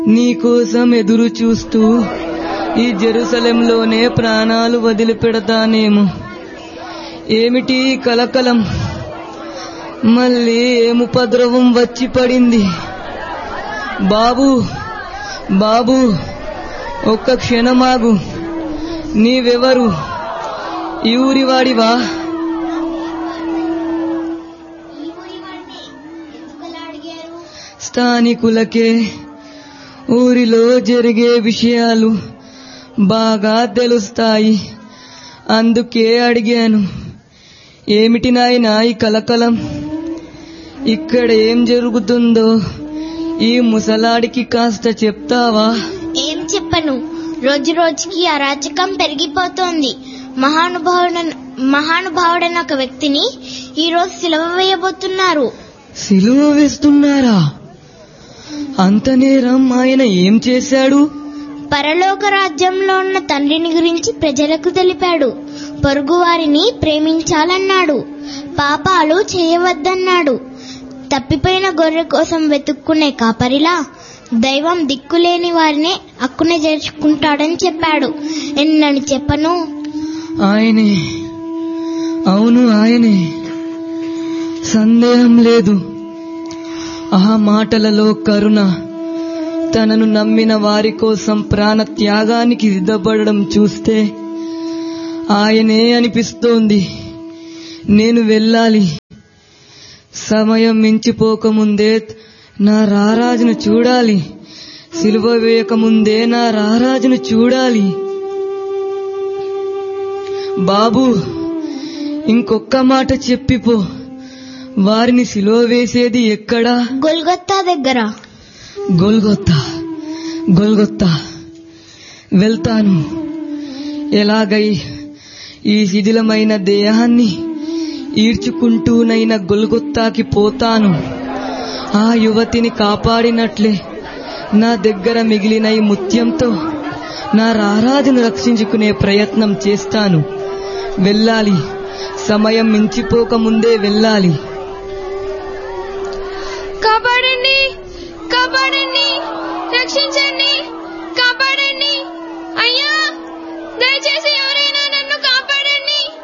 నీకోసం ఎదురు చూస్తూ ఈ జెరూసలంలోనే ప్రాణాలు వదిలిపెడతానేమో ఏమిటి ఈ కలకలం మళ్ళీ ఏముపద్రవం వచ్చి పడింది బాబు బాబు ఒక్క క్షణమాగు నీవెవరు ఈ ఊరివాడివా స్థానికులకే ఊరిలో జరిగే విషయాలు బాగా తెలుస్తాయి అందుకే అడిగాను ఏమిటి నాయనా ఈ కలకలం ఇక్కడ ఏం జరుగుతుందో ఈ ముసలాడికి కాస్త చెప్తావా ఏం చెప్పను రోజు రోజుకి అరాచకం పెరిగిపోతోంది మహానుభావుడ మహానుభావుడైన ఒక వ్యక్తిని ఈ రోజు సిలవ వేయబోతున్నారు సిలువ వేస్తున్నారా అంత నేరం ఆయన ఏం చేశాడు పరలోక రాజ్యంలో ఉన్న తండ్రిని గురించి ప్రజలకు తెలిపాడు పొరుగువారిని ప్రేమించాలన్నాడు పాపాలు చేయవద్దన్నాడు తప్పిపోయిన గొర్రె కోసం వెతుక్కునే కాపరిలా దైవం దిక్కులేని వారిని అక్కున చేర్చుకుంటాడని చెప్పాడు ఎన్నని చెప్పను ఆయనే అవును ఆయనే సందేహం లేదు ఆ మాటలలో కరుణ తనను నమ్మిన వారి కోసం ప్రాణ త్యాగానికి సిద్ధపడడం చూస్తే ఆయనే అనిపిస్తోంది నేను వెళ్ళాలి సమయం మించిపోకముందే నా రారాజును చూడాలి సిలువ వేయకముందే నా రారాజును చూడాలి బాబు ఇంకొక్క మాట చెప్పిపో వారిని సిలువ వేసేది ఎక్కడా గొల్గొత్తా దగ్గర గొల్గొత్తా గొల్గొత్తా వెళ్తాను ఎలాగై ఈ శిథిలమైన దేహాన్ని ఈడ్చుకుంటూనైన గొల్గొత్తాకి పోతాను ఆ యువతిని కాపాడినట్లే నా దగ్గర మిగిలిన ఈ ముత్యంతో నా రారాజును రక్షించుకునే ప్రయత్నం చేస్తాను వెళ్ళాలి సమయం మించిపోక ముందే వెళ్ళాలి కాపాడండి కాపాడండి